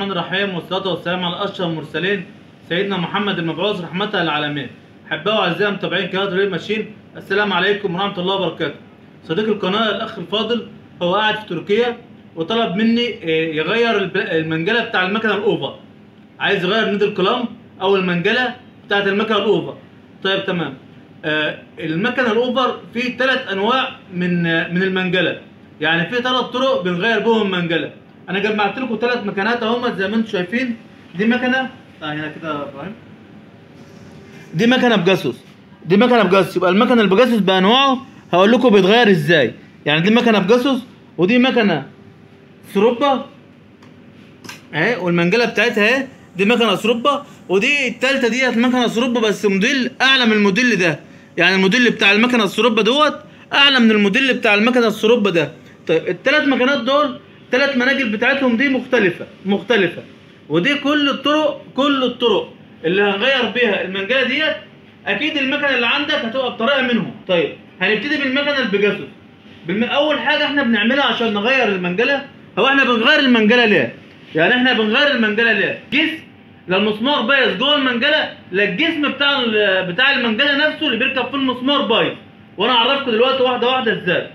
الرحمن الرحيم والصلاة والسلام على أشرف المرسلين سيدنا محمد المبعوث رحمة للعالمين أحباء وأعزائي متابعين قناة ريل ماشين السلام عليكم ورحمة الله وبركاته صديق القناة الأخ الفاضل هو قاعد في تركيا وطلب مني آه، يغير الب- المنجلة بتاع المكنة الأوفر عايز يغير نيد الكلام أو المنجلة بتاعت المكنة الأوفر طيب تمام آه، المكنة الأوفر فيه ثلاث أنواع من آه، من المنجلة يعني في ثلاث طرق بنغير بهم المنجلة أنا جمعت لكم ثلاث مكنات أهمت زي ما أنتم شايفين دي مكنة آه هنا كده يا إبراهيم دي مكنه بجاسوس دي مكنه بجاسوس يبقى المكنه البجاسوس بانواعه هقول لكم بيتغير ازاي يعني دي مكنه بجاسوس ودي مكنه سروبا اهي والمنجله بتاعتها اهي دي مكنه سروبا ودي التالتة ديت مكنه سروبا بس موديل اعلى من الموديل ده يعني الموديل بتاع المكنه السروبا دوت اعلى من الموديل بتاع المكنه السروبا ده طيب الثلاث مكنات دول ثلاث مناجل بتاعتهم دي مختلفه مختلفه ودي كل الطرق كل الطرق اللي هنغير بيها المنجله ديت اكيد المكنه اللي عندك هتبقى بطريقه منهم طيب هنبتدي بالمكنه البيجاسوس بالم... اول حاجه احنا بنعملها عشان نغير المنجله هو احنا بنغير المنجله ليه يعني احنا بنغير المنجله ليه جسم لو المسمار بايظ جوه المنجله لا الجسم بتاع ال- بتاع المنجله نفسه اللي بيركب في المسمار بايظ وانا اعرفكم دلوقتي واحده واحده ازاي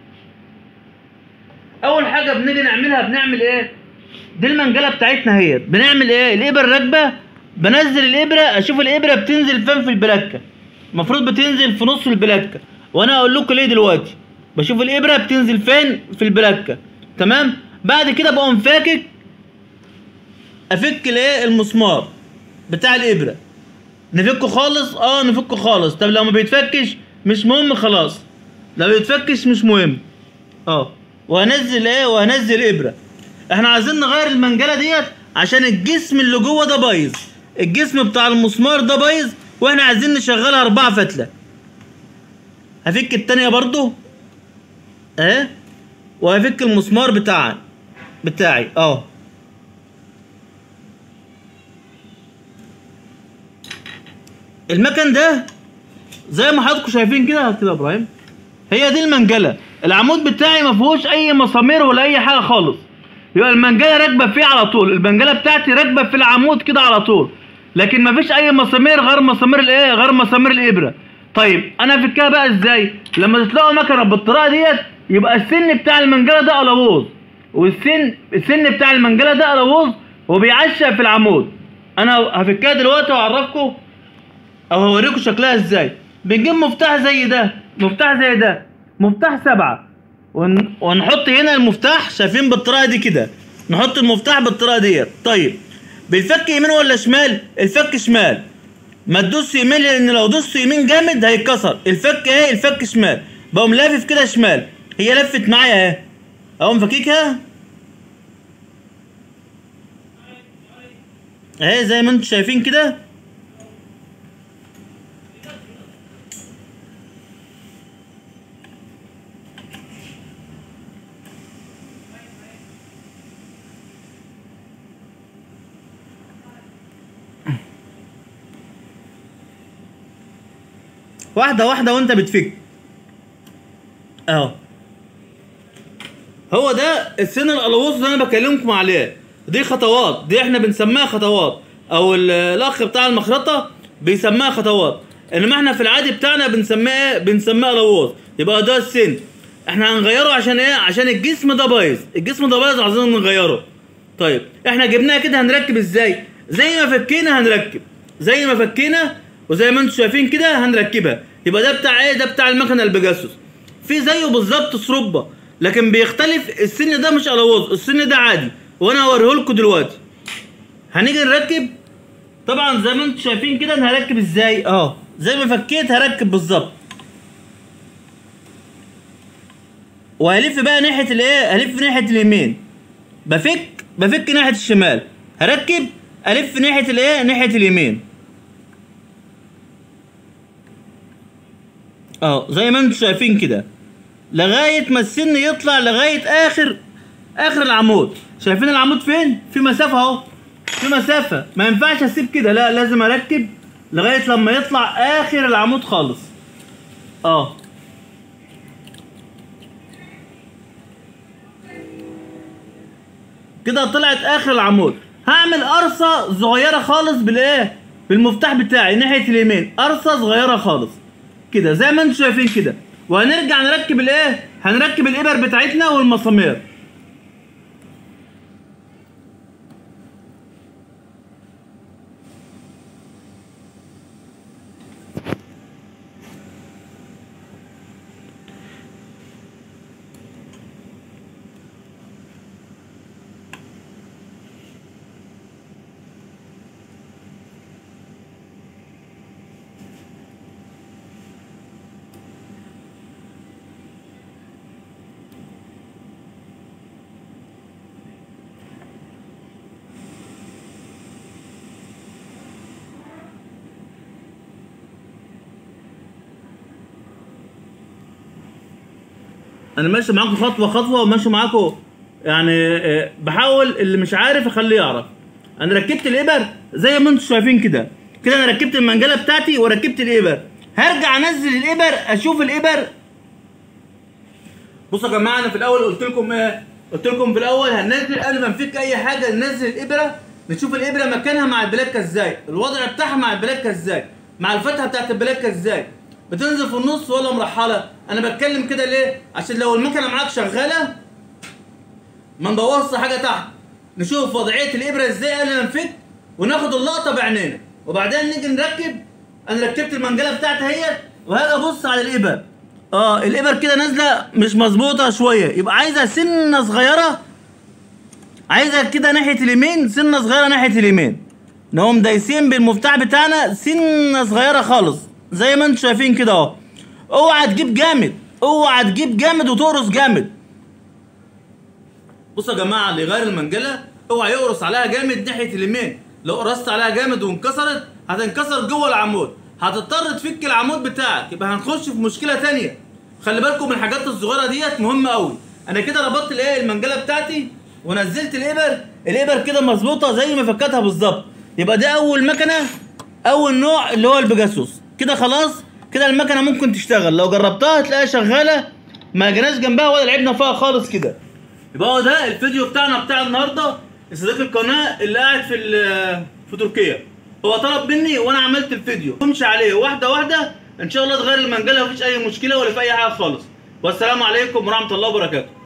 اول حاجه بنيجي نعملها بنعمل ايه دي المنجله بتاعتنا اهي بنعمل ايه الابره راكبه بنزل الابره اشوف الابره بتنزل فين في البلاكه المفروض بتنزل في نص البلاكه وانا اقول لكم ليه دلوقتي بشوف الابره بتنزل فين في البلاكه تمام بعد كده بقوم فاكك افك الايه المسمار بتاع الابره نفكه خالص اه نفكه خالص طب لو ما بيتفكش مش مهم خلاص لو يتفكش مش مهم اه وهنزل ايه وهنزل ابره احنا عايزين نغير المنجله ديت عشان الجسم اللي جوه ده بايظ الجسم بتاع المسمار ده بايظ واحنا عايزين نشغلها اربعه فتله هفك التانية برضو اه وهفك المسمار بتاعي بتاعي اه المكن ده زي ما حضراتكم شايفين كده كده يا ابراهيم هي دي المنجله العمود بتاعي ما فيهوش اي مسامير ولا اي حاجه خالص يبقى المنجله راكبه فيه على طول المنجله بتاعتي راكبه في العمود كده على طول لكن ما فيش اي مسامير غير مسامير الايه غير مسامير الابره طيب انا افكها بقى ازاي لما تلاقوا مكنه بالطريقه ديت يبقى السن بتاع المنجله ده قلاووز والسن السن بتاع المنجله ده قلاووز وبيعشق في العمود انا هفكها دلوقتي واعرفكم او هوريكم شكلها ازاي بنجيب مفتاح زي ده مفتاح زي ده مفتاح سبعة ون... ونحط هنا المفتاح شايفين بالطريقه دي كده نحط المفتاح بالطريقه ديت طيب بالفك يمين ولا شمال الفك شمال ما تدوس يمين لان لو دوست يمين جامد هيتكسر الفك اهي الفك شمال بقوم لافف كده شمال هي لفت معايا اهي اقوم فكيكها اهي زي ما انتم شايفين كده واحدة واحدة وانت بتفك اهو هو ده السن القلاووز اللي انا بكلمكم عليه دي خطوات دي احنا بنسميها خطوات او ال- الاخ بتاع المخرطة بيسميها خطوات انما احنا في العادي بتاعنا بنسميه ايه بنسميه قلاووز يبقى ده السن احنا هنغيره عشان ايه عشان الجسم ده بايظ الجسم ده بايظ عايزين نغيره طيب احنا جبناها كده هنركب ازاي زي ما فكينا هنركب زي ما فكينا وزي ما انتم شايفين كده هنركبها يبقى ده بتاع ايه ده بتاع المكنه البجاسوس في زيه بالظبط سروبه لكن بيختلف السن ده مش قلاووز السن ده عادي وانا هوريه لكم دلوقتي هنيجي نركب طبعا زي ما انتم شايفين كده انا هركب ازاي اه زي ما فكيت هركب بالظبط وهلف بقى ناحيه الايه هلف ناحيه اليمين بفك بفك ناحيه الشمال هركب الف ناحيه الايه ناحيه اليمين اه زي ما انتم شايفين كده لغايه ما السن يطلع لغايه اخر اخر العمود شايفين العمود فين في مسافه اهو في مسافه ما ينفعش اسيب كده لا لازم اركب لغايه لما يطلع اخر العمود خالص اه كده طلعت اخر العمود هعمل قرصه صغيره خالص بالايه بالمفتاح بتاعي ناحيه اليمين قرصه صغيره خالص كده زي ما انتم شايفين كده وهنرجع نركب الايه هنركب الابر بتاعتنا والمسامير انا ماشي معاكم خطوه خطوه وماشي معاكم يعني آه، بحاول اللي مش عارف اخليه يعرف انا ركبت الابر زي ما انتم شايفين كده كده انا ركبت المنجله بتاعتي وركبت الابر هرجع انزل الابر اشوف الابر بصوا يا جماعه انا في الاول قلت لكم ايه قلت لكم في الاول هننزل قبل ما نفك اي حاجه ننزل الابره نشوف الابره مكانها مع البلاكه ازاي الوضع بتاعها مع البلاكه ازاي مع الفتحه بتاعت البلاكه ازاي بتنزل في النص ولا مرحله انا بتكلم كده ليه عشان لو المكنه معاك شغاله ما نبوظش حاجه تحت نشوف وضعيه الابره ازاي قبل ما نفك وناخد اللقطه بعينينا وبعدين نيجي نركب انا ركبت المنجله بتاعتي اهيت وهاجي ابص على الابر اه الابر كده نازله مش مظبوطه شويه يبقى عايزه سنه صغيره عايزه كده ناحيه اليمين سنه صغيره ناحيه اليمين نقوم دايسين بالمفتاح بتاعنا سنه صغيره خالص زي ما انتم شايفين كده اهو اوعى تجيب جامد اوعى تجيب جامد وتقرص جامد بصوا يا جماعه اللي يغير المنجله اوعى يقرص عليها جامد ناحيه اليمين لو قرصت عليها جامد وانكسرت هتنكسر جوه العمود هتضطر تفك العمود بتاعك يبقى هنخش في مشكله تانية خلي بالكم من الحاجات الصغيره ديت مهمه قوي انا كده ربطت الايه المنجله بتاعتي ونزلت الابر الابر كده مظبوطه زي ما فكتها بالظبط يبقى ده اول مكنه اول نوع اللي هو البيجاسوس كده خلاص كده المكنه ممكن تشتغل لو جربتها هتلاقيها شغاله ما جيناش جنبها ولا لعبنا فيها خالص كده يبقى هو ده الفيديو بتاعنا بتاع النهارده صديق القناه اللي قاعد في ال- في تركيا هو طلب مني وانا عملت الفيديو امشي عليه واحده واحده ان شاء الله تغير المنجله مفيش اي مشكله ولا في اي حاجه خالص والسلام عليكم ورحمه الله وبركاته